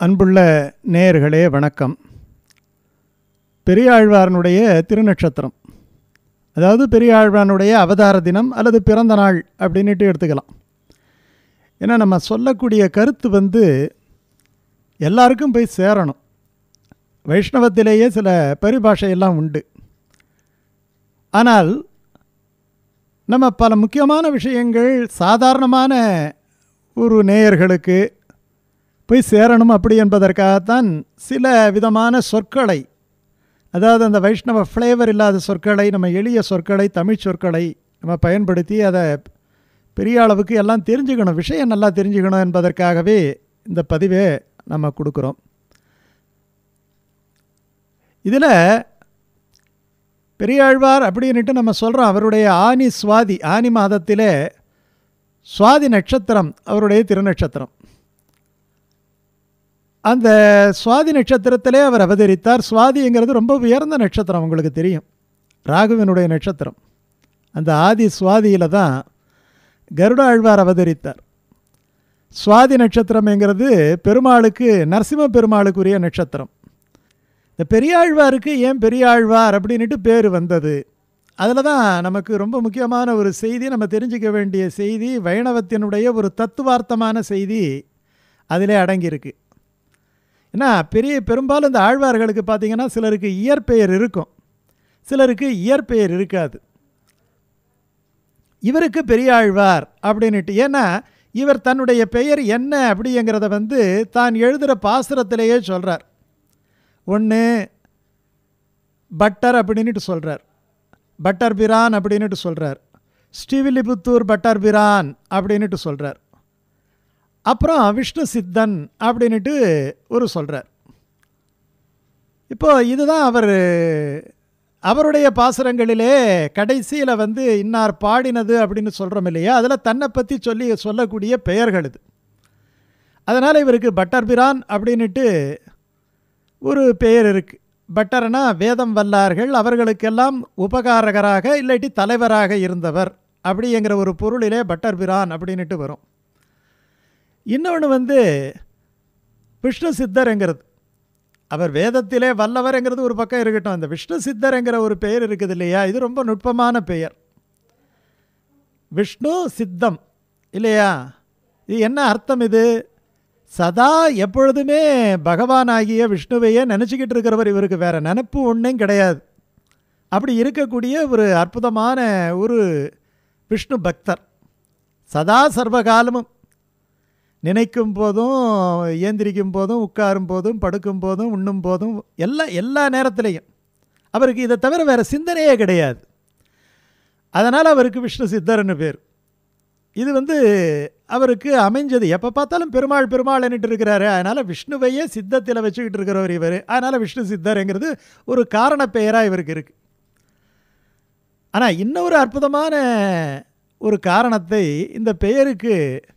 அன்புள்ள நேயர்களே வணக்கம் பெரியாழ்வாரனுடைய திருநட்சத்திரம் அதாவது பெரியாழ்வானுடைய அவதார தினம் அல்லது பிறந்த நாள் அப்படின்ட்டு எடுத்துக்கலாம் ஏன்னா நம்ம சொல்லக்கூடிய கருத்து வந்து எல்லாருக்கும் போய் சேரணும் வைஷ்ணவத்திலேயே சில பரிபாஷையெல்லாம் உண்டு ஆனால் நம்ம பல முக்கியமான விஷயங்கள் சாதாரணமான ஒரு நேயர்களுக்கு போய் சேரணும் அப்படி என்பதற்காகத்தான் சில விதமான சொற்களை அதாவது அந்த வைஷ்ணவ ஃப்ளேவர் இல்லாத சொற்களை நம்ம எளிய சொற்களை தமிழ் சொற்களை நம்ம பயன்படுத்தி அதை பெரிய அளவுக்கு எல்லாம் தெரிஞ்சுக்கணும் விஷயம் நல்லா தெரிஞ்சுக்கணும் என்பதற்காகவே இந்த பதிவை நம்ம கொடுக்குறோம் இதில் பெரியாழ்வார் அப்படின்ட்டு நம்ம சொல்கிறோம் அவருடைய ஆனி சுவாதி ஆனி மாதத்திலே சுவாதி நட்சத்திரம் அவருடைய திருநட்சத்திரம் அந்த சுவாதி நட்சத்திரத்திலே அவர் அவதரித்தார் சுவாதிங்கிறது ரொம்ப உயர்ந்த நட்சத்திரம் உங்களுக்கு தெரியும் ராகுவினுடைய நட்சத்திரம் அந்த ஆதி சுவாதியில் தான் கருட ஆழ்வார் அவதரித்தார் சுவாதி நட்சத்திரம்ங்கிறது பெருமாளுக்கு நரசிம்ம பெருமாளுக்குரிய நட்சத்திரம் இந்த பெரியாழ்வாருக்கு ஏன் பெரியாழ்வார் அப்படின்ட்டு பேர் வந்தது அதில் தான் நமக்கு ரொம்ப முக்கியமான ஒரு செய்தி நம்ம தெரிஞ்சிக்க வேண்டிய செய்தி வைணவத்தினுடைய ஒரு தத்துவார்த்தமான செய்தி அதிலே அடங்கியிருக்கு ஏன்னா பெரிய பெரும்பாலும் இந்த ஆழ்வார்களுக்கு பார்த்திங்கன்னா சிலருக்கு இயற்பெயர் இருக்கும் சிலருக்கு இயற்பெயர் இருக்காது இவருக்கு பெரியாழ்வார் அப்படின்ட்டு ஏன்னா இவர் தன்னுடைய பெயர் என்ன அப்படிங்கிறத வந்து தான் எழுதுகிற பாசுரத்திலேயே சொல்கிறார் ஒன்று பட்டர் அப்படின்ட்டு சொல்கிறார் பட்டர் பிரான் அப்படின்ட்டு சொல்கிறார் ஸ்ரீவில்லிபுத்தூர் பட்டர் பிரான் அப்படின்ட்டு சொல்கிறார் அப்புறம் விஷ்ணு சித்தன் அப்படின்ட்டு ஒரு சொல்கிறார் இப்போ இதுதான் அவர் அவருடைய பாசுரங்களிலே கடைசியில் வந்து இன்னார் பாடினது அப்படின்னு சொல்கிறோம் இல்லையா அதில் தன்னை பற்றி சொல்லி சொல்லக்கூடிய பெயர்கள் இது அதனால் இவருக்கு பட்டர் பிரான் அப்படின்ட்டு ஒரு பெயர் இருக்குது பட்டர்னா வேதம் வல்லார்கள் அவர்களுக்கெல்லாம் உபகாரகராக இல்லாட்டி தலைவராக இருந்தவர் அப்படிங்கிற ஒரு பொருளிலே பட்டர் பிரான் அப்படின்ட்டு வரும் இன்னொன்று வந்து விஷ்ணு சித்தருங்கிறது அவர் வேதத்திலே வல்லவர்ங்கிறது ஒரு பக்கம் இருக்கட்டும் அந்த விஷ்ணு சித்தருங்கிற ஒரு பெயர் இருக்குது இல்லையா இது ரொம்ப நுட்பமான பெயர் விஷ்ணு சித்தம் இல்லையா இது என்ன அர்த்தம் இது சதா எப்பொழுதுமே பகவானாகிய விஷ்ணுவையே நினச்சிக்கிட்டு இருக்கிறவர் இவருக்கு வேறு நினப்பு ஒன்றும் கிடையாது அப்படி இருக்கக்கூடிய ஒரு அற்புதமான ஒரு விஷ்ணு பக்தர் சதா சர்வகாலமும் நினைக்கும் போதும் ஏந்திரிக்கும் போதும் உட்காரும் போதும் படுக்கும் போதும் உண்ணும் போதும் எல்லா எல்லா நேரத்துலேயும் அவருக்கு இதை தவிர வேறு சிந்தனையே கிடையாது அதனால் அவருக்கு விஷ்ணு சித்தர்னு பேர் இது வந்து அவருக்கு அமைஞ்சது எப்போ பார்த்தாலும் பெருமாள் பெருமாள் என்னட்டு இருக்கிறாரு அதனால் விஷ்ணுவையே சித்தத்தில் வச்சுக்கிட்டு இருக்கிறவர் இவர் அதனால் விஷ்ணு சித்தருங்கிறது ஒரு காரண பெயராக இவருக்கு இருக்குது ஆனால் இன்னொரு அற்புதமான ஒரு காரணத்தை இந்த பெயருக்கு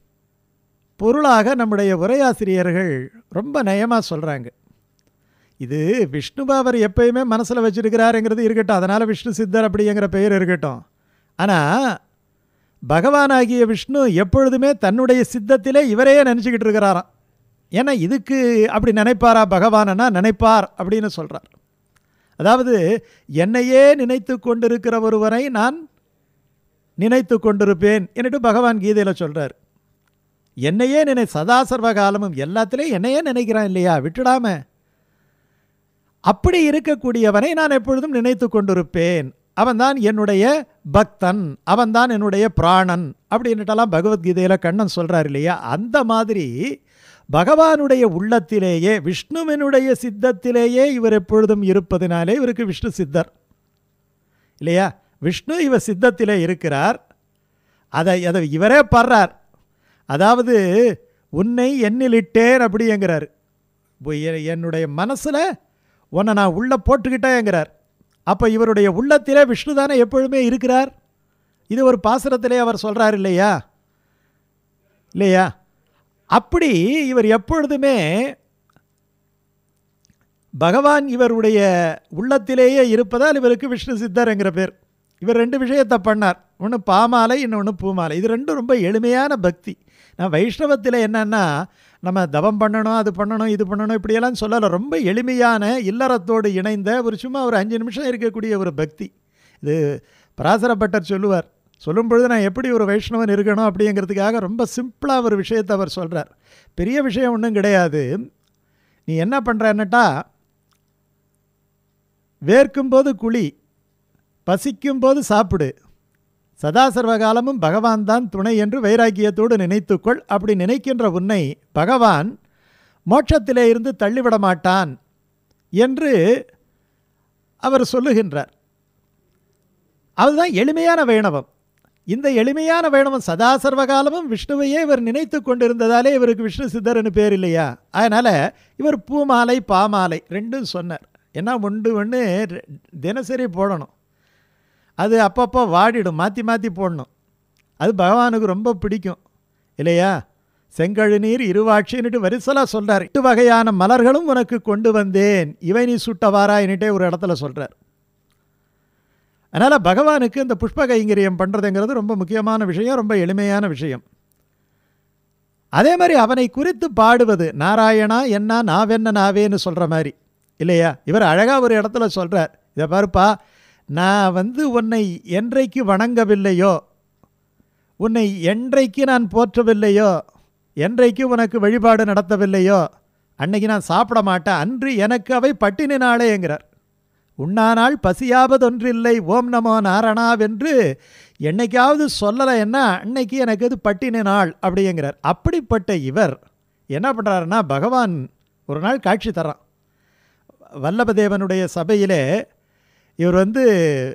பொருளாக நம்முடைய உரையாசிரியர்கள் ரொம்ப நயமாக சொல்கிறாங்க இது விஷ்ணுவை அவர் எப்பயுமே மனசில் வச்சுருக்கிறாருங்கிறது இருக்கட்டும் அதனால் விஷ்ணு சித்தர் அப்படிங்கிற பெயர் இருக்கட்டும் ஆனால் பகவானாகிய விஷ்ணு எப்பொழுதுமே தன்னுடைய சித்தத்திலே இவரையே நினச்சிக்கிட்டு இருக்கிறாராம் ஏன்னா இதுக்கு அப்படி நினைப்பாரா பகவானனா நினைப்பார் அப்படின்னு சொல்கிறார் அதாவது என்னையே நினைத்து கொண்டிருக்கிற ஒருவரை நான் நினைத்து கொண்டிருப்பேன் என்னட்டு பகவான் கீதையில் சொல்கிறார் என்னையே நினை சதா சர்வ காலமும் எல்லாத்திலையும் என்னையே நினைக்கிறான் இல்லையா விட்டுடாம அப்படி இருக்கக்கூடியவனை நான் எப்பொழுதும் நினைத்து கொண்டிருப்பேன் அவன்தான் என்னுடைய பக்தன் அவன்தான் என்னுடைய பிராணன் அப்படின்னுட்டெல்லாம் பகவத்கீதையில் கண்ணன் சொல்கிறார் இல்லையா அந்த மாதிரி பகவானுடைய உள்ளத்திலேயே விஷ்ணுவினுடைய சித்தத்திலேயே இவர் எப்பொழுதும் இருப்பதினாலே இவருக்கு விஷ்ணு சித்தர் இல்லையா விஷ்ணு இவர் சித்தத்திலே இருக்கிறார் அதை அதை இவரே பாடுறார் அதாவது உன்னை எண்ணிலிட்டேன் அப்படிங்கிறார் என்னுடைய மனசில் உன்னை நான் உள்ளே போட்டுக்கிட்டேங்கிறார் அப்போ இவருடைய உள்ளத்திலே விஷ்ணு தானே எப்பொழுதுமே இருக்கிறார் இது ஒரு பாசுரத்திலே அவர் சொல்கிறார் இல்லையா இல்லையா அப்படி இவர் எப்பொழுதுமே பகவான் இவருடைய உள்ளத்திலேயே இருப்பதால் இவருக்கு விஷ்ணு சித்தர்ங்கிற பேர் இவர் ரெண்டு விஷயத்தை பண்ணார் ஒன்று பாமாலை இன்னொன்று பூமாலை இது ரெண்டும் ரொம்ப எளிமையான பக்தி நான் வைஷ்ணவத்தில் என்னென்னா நம்ம தவம் பண்ணணும் அது பண்ணணும் இது பண்ணணும் இப்படியெல்லாம் சொல்லலை ரொம்ப எளிமையான இல்லறத்தோடு இணைந்த ஒரு சும்மா ஒரு அஞ்சு நிமிஷம் இருக்கக்கூடிய ஒரு பக்தி இது பராசரப்பட்டர் சொல்லுவார் சொல்லும் பொழுது நான் எப்படி ஒரு வைஷ்ணவன் இருக்கணும் அப்படிங்கிறதுக்காக ரொம்ப சிம்பிளாக ஒரு விஷயத்தை அவர் சொல்கிறார் பெரிய விஷயம் ஒன்றும் கிடையாது நீ என்ன பண்ணுறன்னட்டா வேர்க்கும்போது குழி பசிக்கும்போது சாப்பிடு சதா சர்வகாலமும் பகவான் தான் துணை என்று வைராக்கியத்தோடு நினைத்துக்கொள் அப்படி நினைக்கின்ற உன்னை பகவான் மோட்சத்திலே இருந்து தள்ளிவிட மாட்டான் என்று அவர் சொல்லுகின்றார் அதுதான் எளிமையான வைணவம் இந்த எளிமையான வைணவம் சதா சர்வகாலமும் விஷ்ணுவையே இவர் நினைத்து கொண்டிருந்ததாலே இவருக்கு விஷ்ணு சித்தர்னு பேர் இல்லையா அதனால் இவர் பூமாலை பாமாலை ரெண்டும் சொன்னார் ஏன்னா ஒன்று ஒன்று தினசரி போடணும் அது அப்பப்போ வாடிடும் மாற்றி மாற்றி போடணும் அது பகவானுக்கு ரொம்ப பிடிக்கும் இல்லையா செங்கழு நீர் இருவாட்சின்னுட்டு வரிசலாக சொல்கிறார் எட்டு வகையான மலர்களும் உனக்கு கொண்டு வந்தேன் இவை நீ சுட்டவாராயின்னுட்டே ஒரு இடத்துல சொல்கிறார் அதனால் பகவானுக்கு இந்த புஷ்ப கைங்கரியம் பண்ணுறதுங்கிறது ரொம்ப முக்கியமான விஷயம் ரொம்ப எளிமையான விஷயம் அதே மாதிரி அவனை குறித்து பாடுவது நாராயணா என்ன நாவென்ன நாவேன்னு சொல்கிற மாதிரி இல்லையா இவர் அழகாக ஒரு இடத்துல சொல்கிறார் இதை பாருப்பா நான் வந்து உன்னை என்றைக்கு வணங்கவில்லையோ உன்னை என்றைக்கு நான் போற்றவில்லையோ என்றைக்கு உனக்கு வழிபாடு நடத்தவில்லையோ அன்னைக்கு நான் சாப்பிட மாட்டேன் அன்று எனக்கு அவை பட்டினி நாளேங்கிறார் உண்ணானால் பசியாவதொன்றில்லை ஓம் நமோ நாரணாவென்று என்னைக்காவது சொல்லலை என்ன அன்னைக்கு எனக்கு அது பட்டினி நாள் அப்படிங்கிறார் அப்படிப்பட்ட இவர் என்ன பண்ணுறாருன்னா பகவான் ஒரு நாள் காட்சி தரான் வல்லபதேவனுடைய சபையிலே இவர் வந்து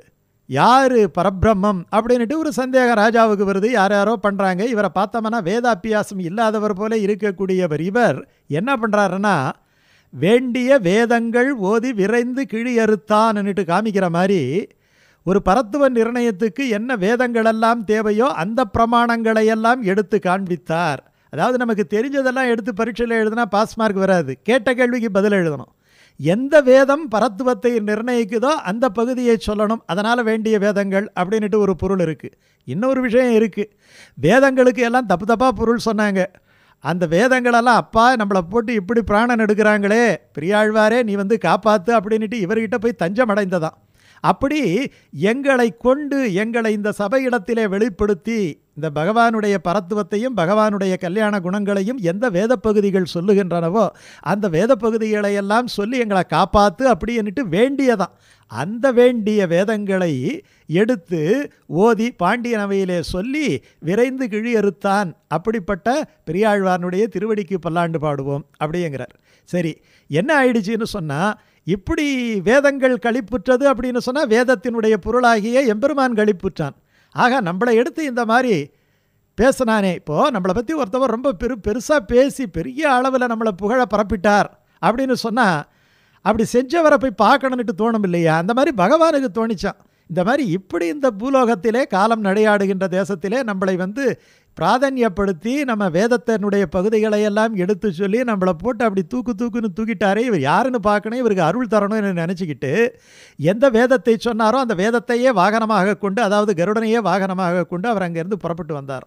யார் பரபிரம்மம் அப்படின்ட்டு ஒரு சந்தேகம் ராஜாவுக்கு வருது யார் யாரோ பண்ணுறாங்க இவரை பார்த்தோம்னா வேதாபியாசம் இல்லாதவர் போல இருக்கக்கூடியவர் இவர் என்ன பண்ணுறாருன்னா வேண்டிய வேதங்கள் ஓதி விரைந்து கிழியறுத்தான்னுட்டு காமிக்கிற மாதிரி ஒரு பரத்துவ நிர்ணயத்துக்கு என்ன வேதங்களெல்லாம் தேவையோ அந்த பிரமாணங்களையெல்லாம் எடுத்து காண்பித்தார் அதாவது நமக்கு தெரிஞ்சதெல்லாம் எடுத்து பரீட்சையில் எழுதுனா பாஸ் மார்க் வராது கேட்ட கேள்விக்கு பதில் எழுதணும் எந்த வேதம் பரத்துவத்தை நிர்ணயிக்குதோ அந்த பகுதியை சொல்லணும் அதனால் வேண்டிய வேதங்கள் அப்படின்ட்டு ஒரு பொருள் இருக்குது இன்னொரு விஷயம் இருக்குது வேதங்களுக்கு எல்லாம் தப்பு தப்பாக பொருள் சொன்னாங்க அந்த வேதங்களெல்லாம் அப்பா நம்மளை போட்டு இப்படி பிராணன் எடுக்கிறாங்களே பெரியாழ்வாரே நீ வந்து காப்பாற்று அப்படின்ட்டு இவர்கிட்ட போய் தஞ்சம் அடைந்ததான் அப்படி எங்களை கொண்டு எங்களை இந்த சபையிடத்திலே வெளிப்படுத்தி இந்த பகவானுடைய பரத்துவத்தையும் பகவானுடைய கல்யாண குணங்களையும் எந்த வேத பகுதிகள் சொல்லுகின்றனவோ அந்த வேத பகுதிகளை எல்லாம் சொல்லி எங்களை காப்பாற்று அப்படின்னுட்டு வேண்டியதான் அந்த வேண்டிய வேதங்களை எடுத்து ஓதி பாண்டியனவையிலே சொல்லி விரைந்து கிழியறுத்தான் அப்படிப்பட்ட பெரியாழ்வானுடைய திருவடிக்கு பல்லாண்டு பாடுவோம் அப்படிங்கிறார் சரி என்ன ஆயிடுச்சுன்னு சொன்னால் இப்படி வேதங்கள் கழிப்புற்றது அப்படின்னு சொன்னால் வேதத்தினுடைய பொருளாகிய எம்பெருமான் கழிப்புற்றான் ஆக நம்மளை எடுத்து இந்த மாதிரி பேசினானே இப்போது நம்மளை பற்றி ஒருத்தவர் ரொம்ப பெரு பெருசாக பேசி பெரிய அளவில் நம்மளை புகழ பரப்பிட்டார் அப்படின்னு சொன்னால் அப்படி செஞ்சவரை போய் பார்க்கணுன்ட்டு தோணும் இல்லையா அந்த மாதிரி பகவானுக்கு தோணிச்சான் இந்த மாதிரி இப்படி இந்த பூலோகத்திலே காலம் நடையாடுகின்ற தேசத்திலே நம்மளை வந்து பிராதான்யப்படுத்தி நம்ம வேதத்தினுடைய பகுதிகளை எல்லாம் எடுத்து சொல்லி நம்மளை போட்டு அப்படி தூக்கு தூக்குன்னு தூக்கிட்டாரே இவர் யாருன்னு பார்க்கணும் இவருக்கு அருள் தரணும்னு நினச்சிக்கிட்டு எந்த வேதத்தை சொன்னாரோ அந்த வேதத்தையே வாகனமாக கொண்டு அதாவது கருடனையே வாகனமாக கொண்டு அவர் அங்கேருந்து புறப்பட்டு வந்தார்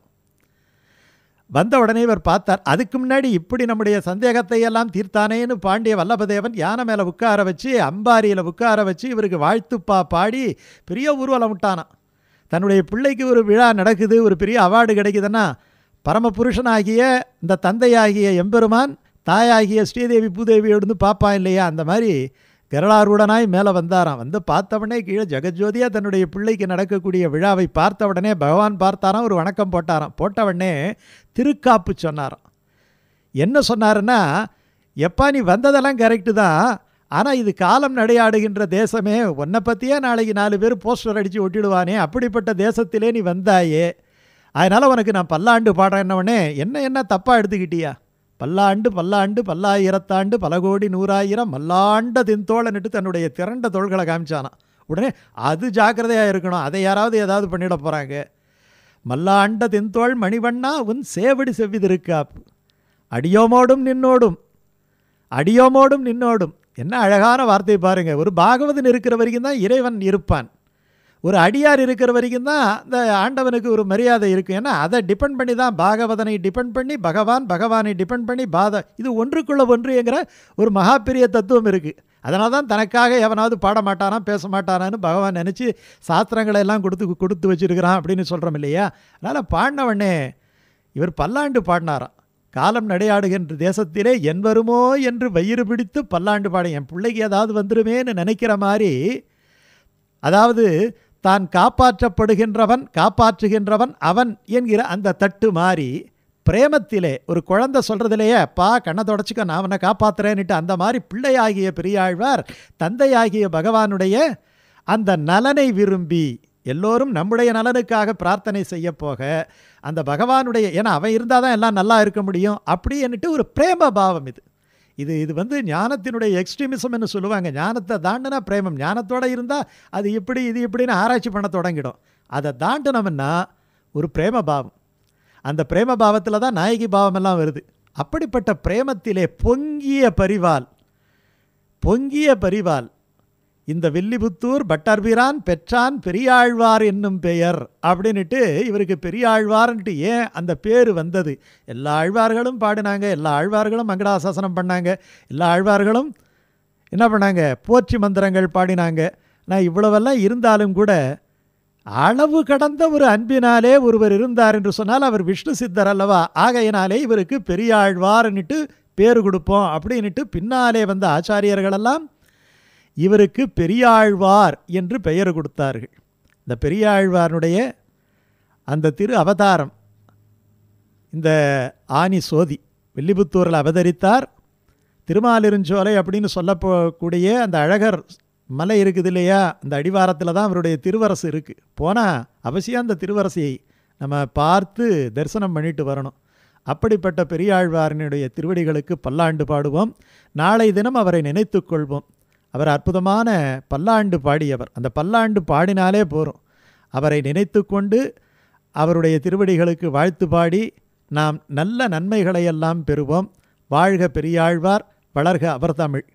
வந்த உடனே இவர் பார்த்தார் அதுக்கு முன்னாடி இப்படி நம்முடைய சந்தேகத்தை எல்லாம் தீர்த்தானேன்னு பாண்டிய வல்லபதேவன் யானை மேலே உட்கார வச்சு அம்பாரியில் உட்கார வச்சு இவருக்கு வாழ்த்துப்பா பாடி பெரிய ஊர்வலம் விட்டானான் தன்னுடைய பிள்ளைக்கு ஒரு விழா நடக்குது ஒரு பெரிய அவார்டு கிடைக்குதுன்னா பரமபுருஷனாகிய இந்த தந்தையாகிய எம்பெருமான் தாயாகிய ஸ்ரீதேவி பூதேவியோடு வந்து பார்ப்பான் இல்லையா அந்த மாதிரி கரளாரூடனாய் மேலே வந்தாராம் வந்து பார்த்தவொடனே கீழே ஜெகஜோதியாக தன்னுடைய பிள்ளைக்கு நடக்கக்கூடிய விழாவை பார்த்த உடனே பகவான் பார்த்தாராம் ஒரு வணக்கம் போட்டாராம் போட்ட உடனே திருக்காப்பு சொன்னாராம் என்ன சொன்னாருன்னா எப்பா நீ வந்ததெல்லாம் கரெக்டு தான் ஆனால் இது காலம் நடையாடுகின்ற தேசமே உன்னை பற்றியே நாளைக்கு நாலு பேர் போஸ்டர் அடித்து ஒட்டிடுவானே அப்படிப்பட்ட தேசத்திலே நீ வந்தாயே அதனால் உனக்கு நான் பல்லாண்டு பாடுறேன்னவனே என்ன என்ன தப்பாக எடுத்துக்கிட்டியா பல்லாண்டு பல்லாண்டு பல்லாயிரத்தாண்டு பல கோடி நூறாயிரம் மல்லாண்ட தின்தோழன்னுட்டு தன்னுடைய திரண்ட தோள்களை காமிச்சானான் உடனே அது ஜாக்கிரதையாக இருக்கணும் அதை யாராவது ஏதாவது பண்ணிட போகிறாங்க மல்லாண்ட தின்தோள் மணிவண்ணா உன் சேவடி செவ்விதிருக்காப்பு அடியோமோடும் நின்னோடும் அடியோமோடும் நின்னோடும் என்ன அழகான வார்த்தை பாருங்கள் ஒரு பாகவதன் இருக்கிற வரைக்கும் தான் இறைவன் இருப்பான் ஒரு அடியார் இருக்கிற வரைக்கும் தான் இந்த ஆண்டவனுக்கு ஒரு மரியாதை இருக்கும் ஏன்னா அதை டிபெண்ட் பண்ணி தான் பாகவதனை டிபெண்ட் பண்ணி பகவான் பகவானை டிபெண்ட் பண்ணி பாத இது ஒன்றுக்குள்ள ஒன்றுங்கிற ஒரு மகா பெரிய தத்துவம் இருக்குது அதனால தான் தனக்காக எவனாவது பாட மாட்டானா பேச மாட்டானான்னு பகவான் நினச்சி சாஸ்திரங்களை எல்லாம் கொடுத்து கொடுத்து வச்சிருக்கிறான் அப்படின்னு சொல்கிறோம் இல்லையா அதனால் பாடினவனே இவர் பல்லாண்டு பாடினாராம் காலம் நடையாடுகின்ற தேசத்திலே என் வருமோ என்று வயிறு பிடித்து பல்லாண்டு பாட என் பிள்ளைக்கு ஏதாவது வந்துருமேன்னு நினைக்கிற மாதிரி அதாவது தான் காப்பாற்றப்படுகின்றவன் காப்பாற்றுகின்றவன் அவன் என்கிற அந்த தட்டு மாறி பிரேமத்திலே ஒரு குழந்தை சொல்கிறதுலையே பா கண்ணை தொடச்சிக்க நான் அவனை காப்பாற்றுறேன்னுட்டு அந்த மாதிரி பிள்ளையாகிய பெரியாழ்வார் தந்தையாகிய பகவானுடைய அந்த நலனை விரும்பி எல்லோரும் நம்முடைய நலனுக்காக பிரார்த்தனை செய்ய போக அந்த பகவானுடைய ஏன்னா அவன் இருந்தால் தான் எல்லாம் நல்லா இருக்க முடியும் அப்படின்னுட்டு ஒரு பிரேம பாவம் இது இது இது வந்து ஞானத்தினுடைய எக்ஸ்ட்ரீமிசம்னு சொல்லுவாங்க ஞானத்தை தாண்டினா பிரேமம் ஞானத்தோடு இருந்தால் அது இப்படி இது இப்படின்னு ஆராய்ச்சி பண்ண தொடங்கிடும் அதை தாண்டினோம்னா ஒரு பிரேம பாவம் அந்த பிரேம பாவத்தில் தான் நாயகி பாவமெல்லாம் வருது அப்படிப்பட்ட பிரேமத்திலே பொங்கிய பரிவால் பொங்கிய பரிவால் இந்த வில்லிபுத்தூர் பட்டர்பிரான் பெற்றான் பெரியாழ்வார் என்னும் பெயர் அப்படின்னுட்டு இவருக்கு பெரியாழ்வார்ன்ட்டு ஏன் அந்த பேர் வந்தது எல்லா ஆழ்வார்களும் பாடினாங்க எல்லா ஆழ்வார்களும் மங்கடாசாசனம் பண்ணாங்க எல்லா ஆழ்வார்களும் என்ன பண்ணாங்க போற்றி மந்திரங்கள் பாடினாங்க நான் இவ்வளவெல்லாம் இருந்தாலும் கூட அளவு கடந்த ஒரு அன்பினாலே ஒருவர் இருந்தார் என்று சொன்னால் அவர் விஷ்ணு சித்தர் அல்லவா ஆகையினாலே இவருக்கு பெரியாழ்வார்னுட்டு பேர் கொடுப்போம் அப்படின்னுட்டு பின்னாலே வந்த ஆச்சாரியர்களெல்லாம் இவருக்கு பெரியாழ்வார் என்று பெயர் கொடுத்தார்கள் இந்த பெரியாழ்வாருடைய அந்த திரு அவதாரம் இந்த ஆனி சோதி வில்லிபுத்தூரில் அவதரித்தார் திருமாலிருஞ்சோலை அப்படின்னு சொல்லப்போக்கூடிய அந்த அழகர் மலை இருக்குது இல்லையா அந்த அடிவாரத்தில் தான் அவருடைய திருவரசு இருக்குது போனால் அவசியம் அந்த திருவரசையை நம்ம பார்த்து தரிசனம் பண்ணிட்டு வரணும் அப்படிப்பட்ட பெரியாழ்வாரனுடைய திருவடிகளுக்கு பல்லாண்டு பாடுவோம் நாளை தினம் அவரை நினைத்து கொள்வோம் அவர் அற்புதமான பல்லாண்டு பாடியவர் அந்த பல்லாண்டு பாடினாலே போகிறோம் அவரை நினைத்து கொண்டு அவருடைய திருவடிகளுக்கு வாழ்த்து பாடி நாம் நல்ல நன்மைகளையெல்லாம் பெறுவோம் வாழ்க பெரியாழ்வார் வளர்க அவர் தமிழ்